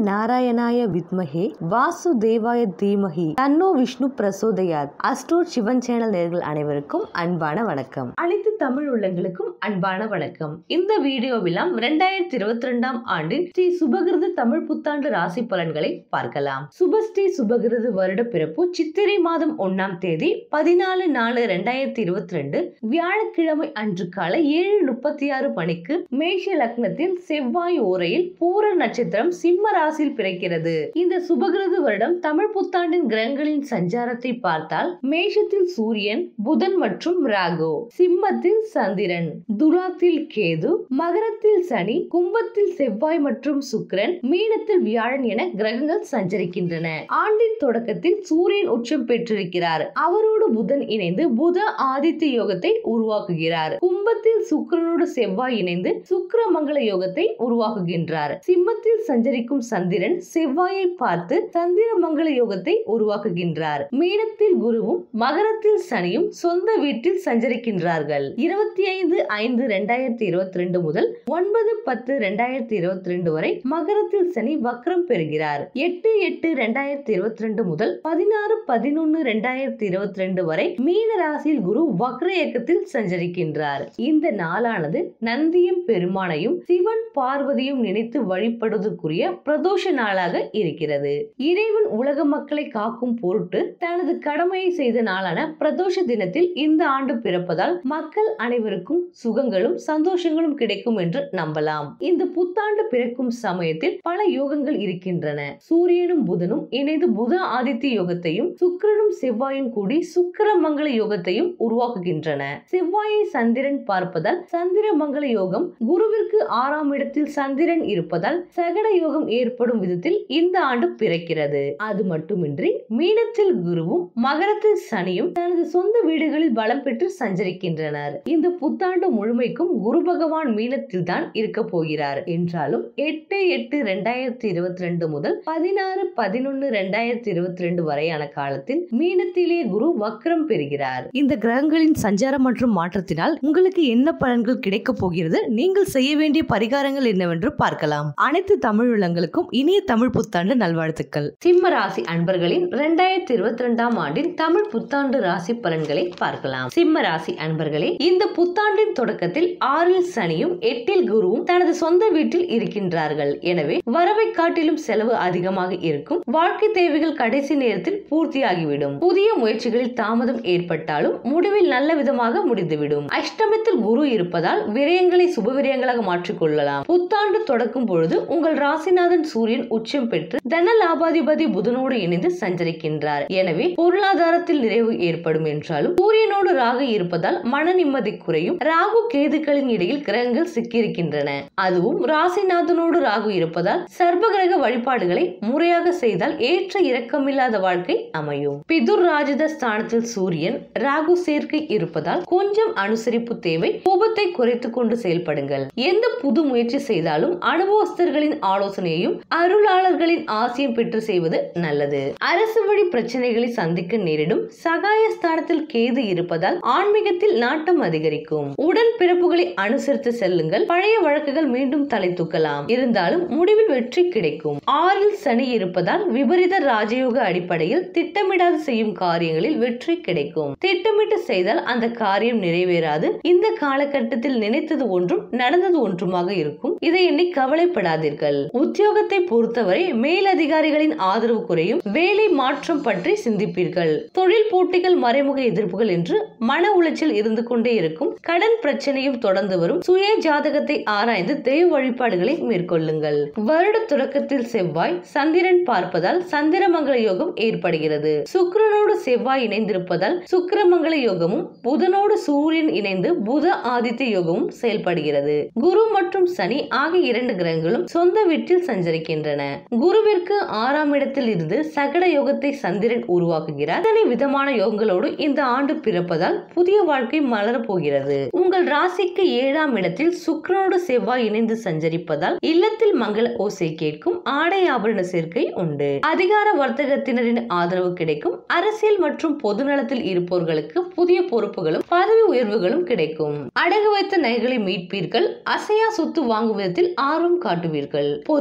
நாராயணாய வித்மஹே வாசுதேவாய தீமஹி தன்னோ விஷ்ணு பிரசோதயாத் அஸ்ட்ரோட் சிவன் சேனல் நேர்கள் அனைவருக்கும் அன்பான வணக்கம் அனைத்து தமிழ் உள்ளங்களுக்கும் அன்பான வணக்கம் இந்த வீடியோவிலாம் ரெண்டாயிரத்தி இருபத்தி ரெண்டாம் ஆண்டின் ஸ்ரீ சுபகிருது தமிழ் புத்தாண்டு ராசி பலன்களை பார்க்கலாம் சுபஸ்ரீ சுபகிருது வருட பிறப்பு சித்திரை மாதம் ஒன்னாம் தேதி பதினாலு நாலு ரெண்டாயிரத்தி இருபத்தி ரெண்டு வியாழக்கிழமை அன்று காலை ஏழு முப்பத்தி ஆறு மணிக்கு மேஷ லக்னத்தில் செவ்வாய் ஓரையில் பூர நட்சத்திரம் சிம்ம ராசியில் பிறக்கிறது இந்த சுபகிருது வருடம் தமிழ் புத்தாண்டின் கிரகங்களின் சஞ்சாரத்தை பார்த்தால் மேஷத்தில் சூரியன் புதன் மற்றும் ராகு சிம்மத்தில் சந்திரன் துலாத்தில் கேது மகரத்தில் சனி கும்பத்தில் செவ்வாய் மற்றும் சுக்கிரன் மீனத்தில் வியாழன் என கிரகங்கள் சஞ்சரிக்கின்றன ஆண்டின் தொடக்கத்தில் சூரியன் உச்சம் பெற்றிருக்கிறார் அவரோடு புதன் இணைந்து புத ஆதித்ய யோகத்தை உருவாக்குகிறார் கும்பத்தில் சுக்கிரனோடு செவ்வாய் இணைந்து சுக்கிர மங்கள யோகத்தை உருவாக்குகின்றார் சிம்மத்தில் சஞ்சரிக்கும் சந்திரன் செவ்வாயை பார்த்து சந்திர மங்கள யோகத்தை உருவாக்குகின்றார் மீனத்தில் குருவும் மகரத்தில் சனியும் சொந்த வீட்டில் சஞ்சரிக்கின்றார்கள் இருபத்தி ஐந்து ஐந்து ரெண்டாயிரத்தி இருபத்தி ரெண்டு முதல் ஒன்பது பத்து ரெண்டாயிரத்தி இருபத்தி ரெண்டு வரை மகரத்தில் சனி வக்ரம் பெறுகிறார் எட்டு எட்டு ரெண்டாயிரத்தி இருபத்தி ரெண்டு முதல் பதினாறு பதினொன்னு ரெண்டாயிரத்தி இருபத்தி ரெண்டு வரை மீன ராசியில் குரு வக்ர இயக்கத்தில் சஞ்சரிக்கின்றார் இந்த நாளானது நந்தியும் பெருமானையும் சிவன் பார்வதியும் நினைத்து வழிபடுவதற்குரிய பிரதோஷ நாளாக இருக்கிறது இறைவன் உலக மக்களை காக்கும் பொருட்டு தனது கடமையை செய்த நாளான பிரதோஷ தினத்தில் இந்த ஆண்டு பிறப்பதால் மக்கள் அனைவருக்கும் சுகங்களும் சந்தோஷங்களும் கிடைக்கும் என்று நம்பலாம் இந்த புத்தாண்டு பிறக்கும் சமயத்தில் பல யோகங்கள் இருக்கின்றன சூரியனும் புதனும் இணைந்து புத ஆதித்ய யோகத்தையும் சுக்கிரனும் செவ்வாயும் கூடி சுக்கிர மங்கள யோகத்தையும் உருவாக்குகின்றன செவ்வாயை சந்திரன் பார்ப்பதால் சந்திர மங்கள யோகம் குருவிற்கு ஆறாம் இடத்தில் சந்திரன் இருப்பதால் சகட யோகம் ஏற்படும் விதத்தில் இந்த ஆண்டு பிறக்கிறது அது மட்டுமின்றி மீனத்தில் குருவும் மகரத்தில் சனியும் தனது சொந்த வீடுகளில் பலம் பெற்று சஞ்சரிக்கின்றனர் இந்த புத்தாண்டு முழுமைக்கும் குரு பகவான் மீனத்தில் தான் இருக்க போகிறார் என்றாலும் எட்டு எட்டு ரெண்டாயிரத்தி இருபத்தி ரெண்டு முதல் பதினாறு பதினொன்னு ரெண்டாயிரத்தி இருபத்தி ரெண்டு வரையான காலத்தில் மீனத்திலே குரு வக்ரம் பெறுகிறார் இந்த கிரகங்களின் சஞ்சாரம் மற்றும் மாற்றத்தினால் உங்களுக்கு என்ன பலன்கள் கிடைக்க போகிறது நீங்கள் செய்ய வேண்டிய பரிகாரங்கள் என்னவென்று பார்க்கலாம் அனைத்து தமிழ் உள்ளங்களுக்கும் இனிய தமிழ் புத்தாண்டு நல்வாழ்த்துக்கள் சிம்ம ராசி அன்பர்களின் இரண்டாயிரத்தி இருபத்தி ரெண்டாம் ஆண்டின் தமிழ் புத்தாண்டு ராசி பலன்களை பார்க்கலாம் சிம்ம ராசி அன்பர்களே இந்த புத்தாண்டின் தொடக்கத்தில் ஆறில் சனியும் எட்டில் குருவும் தனது சொந்த வீட்டில் இருக்கின்றார்கள் எனவே வரவை காட்டிலும் செலவு அதிகமாக இருக்கும் வாழ்க்கை தேவைகள் கடைசி நேரத்தில் பூர்த்தியாகிவிடும் புதிய முயற்சிகளில் தாமதம் ஏற்பட்டாலும் முடிவில் நல்ல விதமாக முடிந்துவிடும் அஷ்டமத்தில் குரு இருப்பதால் விரயங்களை சுப விரயங்களாக மாற்றிக்கொள்ளலாம் புத்தாண்டு தொடக்கும் பொழுது உங்கள் ராசிநாதன் சூரியன் உச்சம் பெற்று தன லாபாதிபதி புதனோடு இணைந்து சஞ்சரிக்கின்றார் எனவே பொருளாதாரத்தில் நிறைவு ஏற்படும் என்றாலும் சூரியனோடு ராகு இருப்பதால் மன நிம்மதி குறையும் ராகு கேதுக்களின் இடையில் கிரகங்கள் சிக்கியிருக்கின்றன அதுவும் ராசிநாதனோடு ராகு இருப்பதால் சர்வ கிரக வழிபாடுகளை முறையாக செய்தால் ஏற்ற இரக்கமில்லாத வாழ்க்கை அமையும் பிதுர் ராஜத ஸ்தானத்தில் சூரியன் ராகு சேர்க்கை இருப்பதால் கொஞ்சம் அனுசரிப்பு தேவை கோபத்தை குறைத்துக் கொண்டு செயல்படுங்கள் எந்த புது முயற்சி செய்தாலும் அனுபவஸ்தர்களின் ஆலோசனையையும் அருளாளர்களின் ஆசையும் பெற்று செய்வது நல்லது அரசு வழி பிரச்சனைகளை சந்திக்க நேரிடும் சகாய ஸ்தானத்தில் கேது இருப்பதால் ஆன்மீகத்தில் நாட்டம் அதிகரிக்கும் உடன் பிறப்புகளை அனுசரித்து செல்லுங்கள் பழைய வழக்குகள் மீண்டும் தலை தூக்கலாம் இருந்தாலும் முடிவில் வெற்றி கிடைக்கும் ஆறில் சனி இருப்பதால் விபரீத ராஜயோக அடிப்படையில் திட்டமிடாது செய்யும் காரியங்களில் வெற்றி கிடைக்கும் திட்டமிட்டு செய்தால் அந்த காரியம் நிறைவேறாது இந்த காலகட்டத்தில் நினைத்தது ஒன்றும் நடந்தது ஒன்றுமாக இருக்கும் இதை எண்ணி கவலைப்படாதீர்கள் உத்தியோகத்தை பொறுத்தவரை மேலதிகாரிகளின் ஆதரவு குறையும் வேலை மாற்றம் பற்றி சிந்திப்பீர்கள் தொழில் போட்டிகள் மறைமுக எதிர்ப்புகள் என்று மன உளைச்சல் இருந்து கொண்டே இருக்கும் கடன் பிரச்சனையும் தொடர்ந்து வரும் சுய ஜாதகத்தை ஆராய்ந்து தெய்வ வழிபாடுகளை மேற்கொள்ளுங்கள் வருட தொடக்கத்தில் செவ்வாய் சந்திரன் பார்ப்பதால் சந்திரமங்கல யோகம் ஏற்படுகிறது சுக்கிரனோடு செவ்வாய் இணைந்திருப்பதால் சுக்கிரமங்கல யோகமும் புதனோடு சூரியன் இணைந்து புத ஆதித்ய யோகமும் செயல்படுகிறது குரு மற்றும் சனி ஆகிய இரண்டு கிரகங்களும் சொந்த வீட்டில் சஞ்சரிக்கின்றன குருவிற்கு ஆறாம் இடத்தில் இருந்து சகட யோகத்தை சந்திரன் உருவாக்குகிறார் அத்தனை விதமான யோகங்களோடு இந்த ஆண்டு பிறப்பதால் புதிய வாழ்க்கை மலரப் போகிறது உங்கள் ராசிக்கு ஏழாம் இடத்தில் சுக்கிரனோடு செவ்வாய் இணைந்து சஞ்சரிப்பதால் இல்லத்தில் மங்கள ஓசை கேட்கும் ஆடை ஆபரண சேர்க்கை உண்டு அதிகார வர்த்தகத்தினரின் ஆதரவு கிடைக்கும் அரசியல் மற்றும் பொது நலத்தில் இருப்பவர்களுக்கு புதிய பொறுப்புகளும் பதவி உயர்வுகளும் கிடைக்கும் அடகு வைத்த நகைகளை மீட்பீர்கள் அசையா சொத்து வாங்குவதில் ஆர்வம் காட்டுவீர்கள் பொதுவாக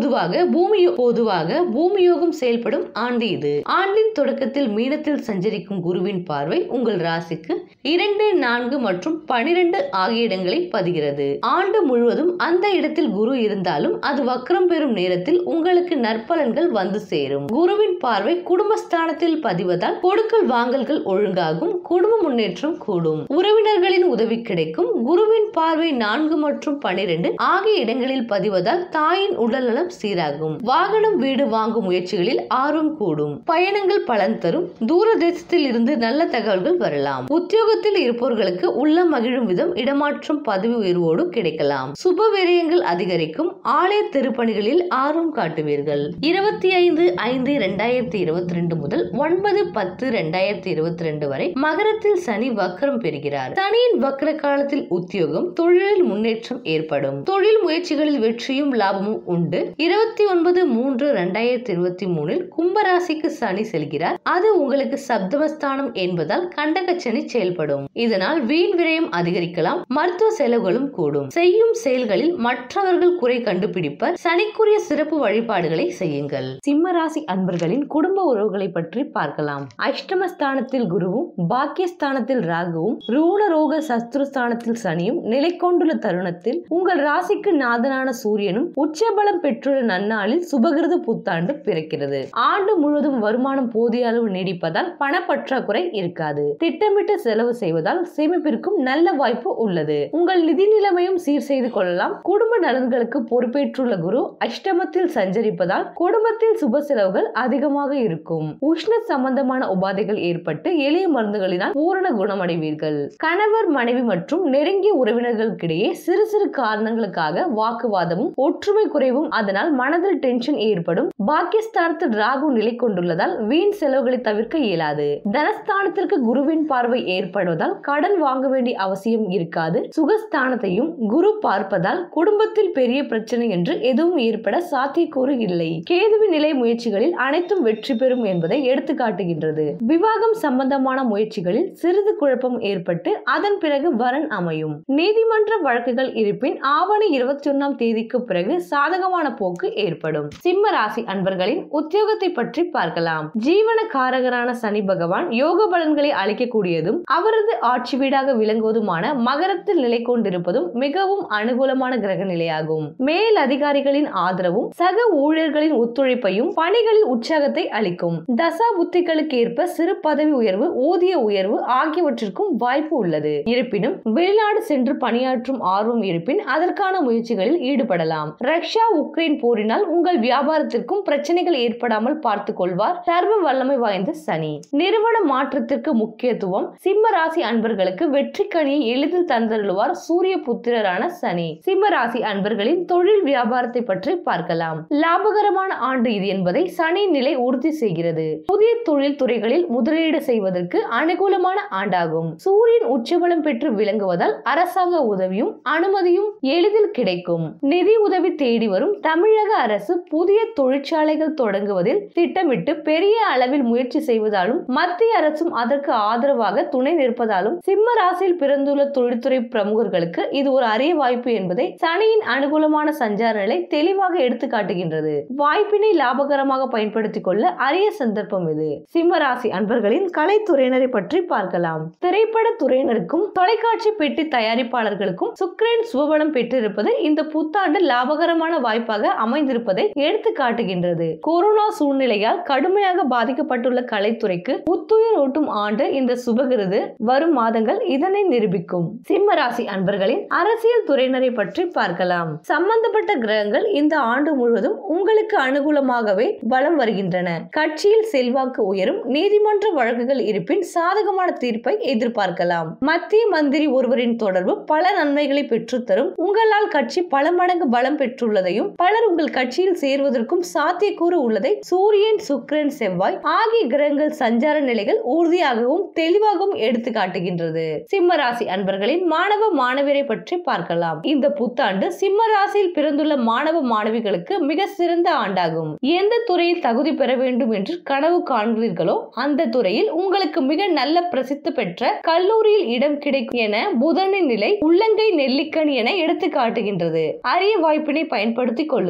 பூமி பொதுவாக பூமி யோகம் செயல்படும் ஆண்டு இது ஆண்டின் தொடக்கத்தில் மீனத்தில் சஞ்சரிக்கும் குருவின் பார்வை உங்கள் ராசிக்கு இரண்டு நான்கு மற்றும் பனிரெண்டு ஆகிய இடங்களை பதிகிறது ஆண்டு முழுவதும் அந்த இடத்தில் குரு இருந்தாலும் அது வக்ரம் பெறும் நேரத்தில் உங்களுக்கு நற்பலன்கள் வந்து சேரும் குருவின் பார்வை குடும்பஸ்தானத்தில் பதிவதால் கொடுக்கல் வாங்கல்கள் ஒழுங்காகும் குடும்ப முன்னேற்றம் கூடும் உறவினர்களின் உதவி கிடைக்கும் குருவின் பார்வை நான்கு மற்றும் பனிரெண்டு ஆகிய இடங்களில் பதிவதால் தாயின் உடல்நலம் சீராகும் வாகனம் வீடு வாங்கும் முயற்சிகளில் ஆர்வம் கூடும் பயணங்கள் பலன் தரும் தூர தேசத்தில் இருந்து நல்ல தகவல்கள் வரலாம் உத்தியோகத்தில் இருப்பவர்களுக்கு உள்ள மகிழும் விதம் இடமாற்றம் பதவி உயர்வோடு கிடைக்கலாம் சுப விரயங்கள் அதிகரிக்கும் ஆலய திருப்பணிகளில் ஆர்வம் காட்டுவீர்கள் இருபத்தி ஐந்து ஐந்து இரண்டாயிரத்தி இருபத்தி ரெண்டு முதல் ஒன்பது பத்து இரண்டாயிரத்தி இருபத்தி ரெண்டு வரை மகரத்தில் சனி வக்ரம் பெறுகிறார் சனியின் வக்ர காலத்தில் உத்தியோகம் தொழிலில் முன்னேற்றம் ஏற்படும் தொழில் முயற்சிகளில் வெற்றியும் லாபமும் உண்டு இருபத்தி ஒன்பது மூன்று இரண்டாயிரத்தி இருபத்தி மூணில் கும்பராசிக்கு சனி செல்கிறார் அது உங்களுக்கு சப்தமஸ்தானம் என்பதால் கண்டகச்சனி செயல்படும் இதனால் வீண் விரயம் அதிகரிக்கலாம் மருத்துவ செலவுகளும் கூடும் செய்யும் செயல்களில் மற்றவர்கள் குறை கண்டுபிடிப்பர் சனிக்குரிய சிறப்பு வழிபாடுகளை செய்யுங்கள் சிம்ம ராசி அன்பர்களின் குடும்ப உறவுகளை பற்றி பார்க்கலாம் அஷ்டமஸ்தானத்தில் குருவும் பாக்கியஸ்தானத்தில் ராகுவும் ரூண ரோக சத்ருஸ்தானத்தில் சனியும் நிலை கொண்டுள்ள தருணத்தில் உங்கள் ராசிக்கு நாதனான சூரியனும் உச்சபலம் பெற்றுள்ள நன்னாளில் சுபகிருத புத்தாண்டு பிறக்கிறது ஆண்டு முழுவதும் வருமானம் போதிய அளவு நீடிப்பதால் பணப்பற்றாக்குறை இருக்காது திட்டமிட்டு செலவு செய்வதால் சேமிப்பிற்கும் நல்ல வாய்ப்பு உள்ளது உங்கள் நிதி நிலைமையும் சீர் செய்து கொள்ளலாம் குடும்ப நலன்களுக்கு பொறுப்பேற்றுள்ள குரு அஷ்டமத்தில் சஞ்சரிப்பதால் குடும்பத்தில் சுப செலவுகள் அதிகமாக இருக்கும் உஷ்ண சம்பந்தமான உபாதைகள் ஏற்பட்டு எளிய மருந்துகளினால் பூரண குணமடைவீர்கள் கணவர் மனைவி மற்றும் நெருங்கிய உறவினர்களுக்கிடையே சிறு சிறு காரணங்களுக்காக வாக்குவாதமும் ஒற்றுமை குறைவும் அதனால் மனதில் டென்ஷன் ஏற்படும் பாக்கியஸ்தானத்தில் ராகு நிலை கொண்டுள்ளதால் வீண் செலவுகளை தவிர்க்க இயலாது தனஸ்தானத்திற்கு குருவின் பார்வை ஏற்படுவதால் கடன் வாங்க வேண்டிய அவசியம் இருக்காது சுகஸ்தானத்தையும் குரு பார்ப்பதால் குடும்பத்தில் பெரிய பிரச்சனை என்று எதுவும் ஏற்பட சாத்தியக்கூறு இல்லை கேதுவின் நிலை முயற்சிகளில் அனைத்தும் வெற்றி பெறும் என்பதை எடுத்து காட்டுகின்றது விவாகம் சம்பந்தமான முயற்சிகளில் சிறிது குழப்பம் ஏற்பட்டு அதன் பிறகு வரன் அமையும் நீதிமன்ற வழக்குகள் இருப்பின் ஆவணி இருபத்தி ஒன்னாம் தேதிக்கு பிறகு சாதகமான போக்கு ஏற்படும் சிம்ம ராசி அன்பர்களின் உத்தியோகத்தை பற்றி பார்க்கலாம் ஜீவன காரகரான சனி பகவான் யோக பலன்களை அளிக்கக்கூடியதும் அவரது ஆட்சி வீடாக விளங்குவதுமான மகரத்தில் நிலை கொண்டிருப்பதும் மிகவும் அனுகூலமான கிரக நிலையாகும் மேல் அதிகாரிகளின் ஆதரவும் சக ஊழியர்களின் ஒத்துழைப்பையும் பணிகளில் உற்சாகத்தை அளிக்கும் தசா புத்திகளுக்கு ஏற்ப சிறு பதவி உயர்வு ஊதிய உயர்வு ஆகியவற்றிற்கும் வாய்ப்பு உள்ளது இருப்பினும் வெளிநாடு சென்று பணியாற்றும் ஆர்வம் இருப்பின் அதற்கான முயற்சிகளில் ஈடுபடலாம் ரஷ்யா உக்ரைன் போரினால் உங்கள் வியாபாரத்திற்கும் பிரச்சனைகள் ஏற்படாமல் பார்த்துக் கொள்வார் சர்வ வல்லமை வாய்ந்த சனி நிறுவன மாற்றத்திற்கு முக்கியத்துவம் சிம்ம ராசி அன்பர்களுக்கு வெற்றி கனியை எளிதில் தந்தருளுவார் சூரிய புத்திரரான சனி சிம்ம ராசி அன்பர்களின் தொழில் வியாபாரத்தை பற்றி பார்க்கலாம் லாபகரமான ஆண்டு இது என்பதை சனி நிலை உறுதி செய்கிறது புதிய தொழில் துறைகளில் முதலீடு செய்வதற்கு அனுகூலமான ஆண்டாகும் சூரியன் உச்சபலம் பெற்று விளங்குவதால் அரசாங்க உதவியும் அனுமதியும் எளிதில் கிடைக்கும் நிதி உதவி தேடி வரும் தமிழக அரசு புதிய தொழிற்சாலைகள் தொடங்குவதில் திட்டமிட்டு பெரிய அளவில் முயற்சி செய்வதாலும் மத்திய அரசும் அதற்கு ஆதரவாக துணை நிற்பதாலும் சிம்ம ராசியில் பிறந்துள்ள தொழில்துறை பிரமுகர்களுக்கு இது ஒரு அரிய வாய்ப்பு என்பதை சனியின் அனுகூலமான சஞ்சார நிலை தெளிவாக எடுத்து காட்டுகின்றது வாய்ப்பினை லாபகரமாக பயன்படுத்திக் கொள்ள அரிய சந்தர்ப்பம் இது சிம்ம ராசி அன்பர்களின் கலைத்துறையினரை பற்றி பார்க்கலாம் திரைப்பட துறையினருக்கும் தொலைக்காட்சி பெட்டி தயாரிப்பாளர்களுக்கும் சுக்கிரன் சுபபலம் பெற்றிருப்பது இந்த புத்தாண்டு லாபகரமான வாய்ப்பாக அமைந்திருப்பதை எடுத்து காட்டுகின்றது கொரோனா சூழ்நிலையால் கடுமையாக பாதிக்கப்பட்டுள்ள கலைத்துறைக்கு புத்துயிர் ஊட்டும் ஆண்டு இந்த சுபகிருது வரும் மாதங்கள் இதனை நிரூபிக்கும் சிம்ம ராசி அன்பர்களின் அரசியல் துறையினரை பற்றி பார்க்கலாம் சம்பந்தப்பட்ட கிரகங்கள் இந்த ஆண்டு முழுவதும் உங்களுக்கு அனுகூலமாகவே வலம் வருகின்றன கட்சியில் செல்வாக்கு உயரும் நீதிமன்ற வழக்குகள் இருப்பின் சாதகமான தீர்ப்பை எதிர்பார்க்கலாம் மத்திய மந்திரி ஒருவரின் தொடர்பு பல நன்மைகளை பெற்றுத்தரும் உங்களால் கட்சி பல மடங்கு பலம் பெற்றுள்ளதையும் பலர் உங்கள் கட்சியில் சேர்வதற்கும் சாத்தியக்கூறு உள்ளதை சூரியன் சுக்கிரன் செவ்வாய் ஆகிய கிரகங்கள் சஞ்சார நிலைகள் உறுதியாகவும் தெளிவாகவும் எடுத்து காட்டுகின்றது சிம்ம ராசி அன்பர்களின் மாணவ மாணவியரை பற்றி பார்க்கலாம் இந்த புத்தாண்டு சிம்ம ராசியில் பிறந்துள்ள மாணவ மாணவிகளுக்கு மிக சிறந்த ஆண்டாகும் எந்த துறையில் தகுதி பெற வேண்டும் என்று கனவு காண்கிறீர்களோ அந்த துறையில் உங்களுக்கு மிக நல்ல பிரசித்தி பெற்ற கல்லூரியில் இடம் கிடைக்கும் என புதனின் நிலை உள்ளங்கை நெல்லிக்கணி என எடுத்து காட்டுகின்றது அரிய வாய்ப்பினை பயன்படுத்திக் கொள்ளுங்கள்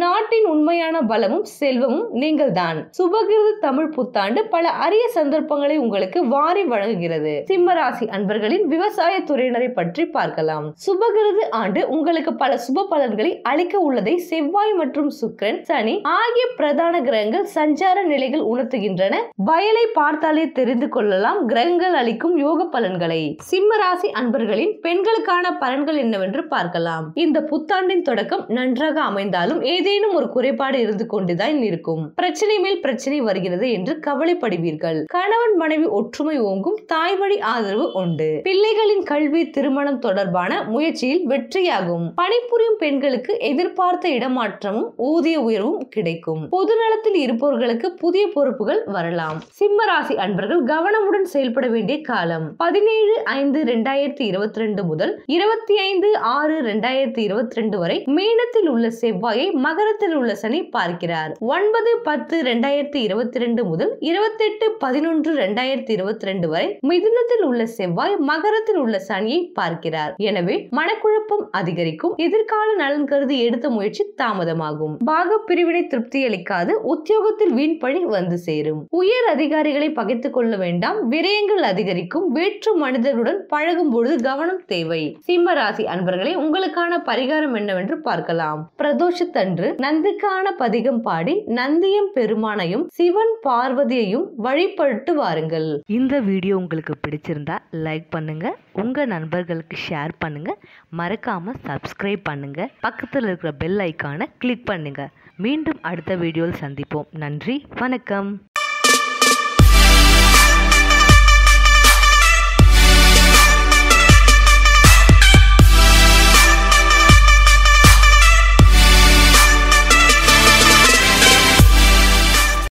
நாட்டின் உண்மையான பலமும் செல்வமும் நீங்கள்தான் சுபகிருது தமிழ் புத்தாண்டு பல அரிய சந்தர்ப்பங்களை உங்களுக்கு வாரி வழங்குகிறது சிம்மராசி அன்பர்களின் விவசாய துறையினரை பற்றி பார்க்கலாம் சுபகிருது ஆண்டு உங்களுக்கு பல சுப பலன்களை அளிக்க உள்ளதை செவ்வாய் மற்றும் சுக்கிரன் சனி ஆகிய பிரதான கிரகங்கள் சஞ்சார நிலைகள் உணர்த்துகின்றன வயலை பார்த்தாலே தெரிந்து கொள்ளலாம் கிரகங்கள் அளிக்கும் யோக பலன்களை சிம்ம ராசி அன்பர்களின் பெண்களுக்கான பலன்கள் என்னவென்று பார்க்கலாம் இந்த புத்தாண்டின் தொடக்கம் நன்றாக அமைந்தாலும் ஏதேனும் ஒரு குறைபாடு இருந்து கொண்டுதான் இருக்கும் பிரச்சனை மேல் பிரச்சனை வருகிறது என்று கவலைப்படுவீர்கள் கணவன் மனைவி ஒற்றுமை ஓங்கும் தாய் வழி ஆதரவு உண்டு பிள்ளைகளின் கல்வி திருமணம் தொடர்பான முயற்சியில் வெற்றியாகும் பணிபுரியும் பெண்களுக்கு எதிர்பார்த்த இடமாற்றமும் ஊதிய உயர்வும் கிடைக்கும் பொதுநலத்தில் இருப்பவர்களுக்கு புதிய பொறுப்புகள் வரலாம் சிம்ம ராசி அன்பர்கள் கவனமுடன் செயல்பட வேண்டிய காலம் பதினேழு ஐந்து இரண்டாயிரத்தி இருபத்தி ரெண்டு முதல் இருபத்தி ஐந்து ஆறு இரண்டாயிரத்தி இருபத்தி ரெண்டு வரை மீனத்தில் உள்ள செவ்வாயை மகரத்தில் உள்ள சனி பார்க்கிறார் ஒன்பது பத்து இரண்டாயிரத்தி இருபத்தி ரெண்டு முதல் இருபத்தெட்டு பதினொன்று இரண்டாயிரத்தி இருபத்தி ரெண்டு வரை மிதுனத்தில் உள்ள செவ்வாய் மகரத்தில் உள்ள சனியை பார்க்கிறார் எனவே மனக்குழப்பம் அதிகரிக்கும் எதிர்கால நலன் கருதி எடுத்த முயற்சி தாமதமாகும் பாக பிரிவினை திருப்தி அளிக்காது உத்தியோகத்தில் வீண் பழி வந்து சேரும் உயர் அதிகாரிகளை பகைத்துக் கொள்ள வேண்டாம் விரயங்கள் அதிகரிக்கும் வேற்று மனிதர்களுடன் பழகும் பொழுது கவனம் தேவை சிம்ம ராசி அன்பர்களே உங்களுக்கான பரிகாரம் என்னவென்று பார்க்கலாம் பிரதோஷத்தன்று நந்திக்கான பதிகம் பாடி நந்தியம் பெருமானையும் சிவன் பார்வதியையும் வழிபட்டு வாருங்கள் இந்த வீடியோ உங்களுக்கு பிடிச்சிருந்தா லைக் பண்ணுங்க உங்க நண்பர்களுக்கு ஷேர் பண்ணுங்க மறக்காம சப்ஸ்கிரைப் பண்ணுங்க பக்கத்தில் இருக்கிற பெல் ஐக்கானை கிளிக் பண்ணுங்க மீண்டும் அடுத்த வீடியோவில் சந்திப்போம் நன்றி வணக்கம்